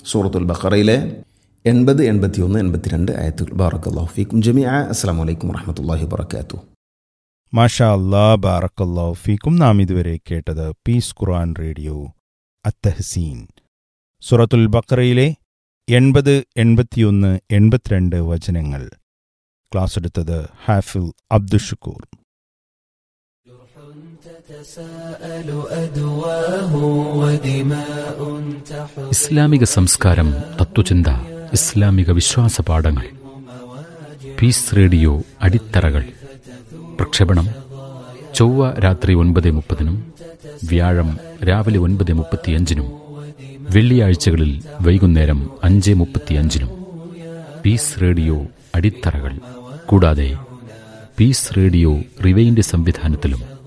സൂറത്തുൽ ബഖറയിലെ എൺപത് എൺപത്തിയൊന്ന് എൺപത്തിരണ്ട് ആയത്തുൽ ബാറക്കല്ലാഹു ഫീക്കും ജമിയ അസ്സാം വലൈക്കും വറഹമത്തല്ലാഹി വബർക്കാത്തു മാഷാ അല്ലാ ബാറക്കല്ലാ ഫീക്കും നാം ഇതുവരെ കേട്ടത് പീസ് ഖുർആൻ റേഡിയോ അത്തഹസീൻ സുറത്തുൽ ബക്കറയിലെ എൺപത് എൺപത്തിയൊന്ന് എൺപത്തിരണ്ട് വചനങ്ങൾ ക്ലാസ് എടുത്തത് ഹാഫിൽ അബ്ദുഷക്കൂർ تتساءل أدواه ودماء تحر ഇസ്ലാമിക സംസ്കാരം തത്വചിന്ത ഇസ്ലാമിക വിശ്വാസ പാഠങ്ങൾ പീസ് റേഡിയോ അടിത്തറകൾ പ്രക്ഷേപണം ചൊവ്വ രാത്രി ഒൻപത് മുപ്പതിനും വ്യാഴം രാവിലെ ഒൻപത് മുപ്പത്തിയഞ്ചിനും വെള്ളിയാഴ്ചകളിൽ വൈകുന്നേരം അഞ്ച് മുപ്പത്തിയഞ്ചിനും പീസ് റേഡിയോ അടിത്തറകൾ കൂടാതെ പീസ് റേഡിയോ റിവൈൻഡ് സംവിധാനത്തിലും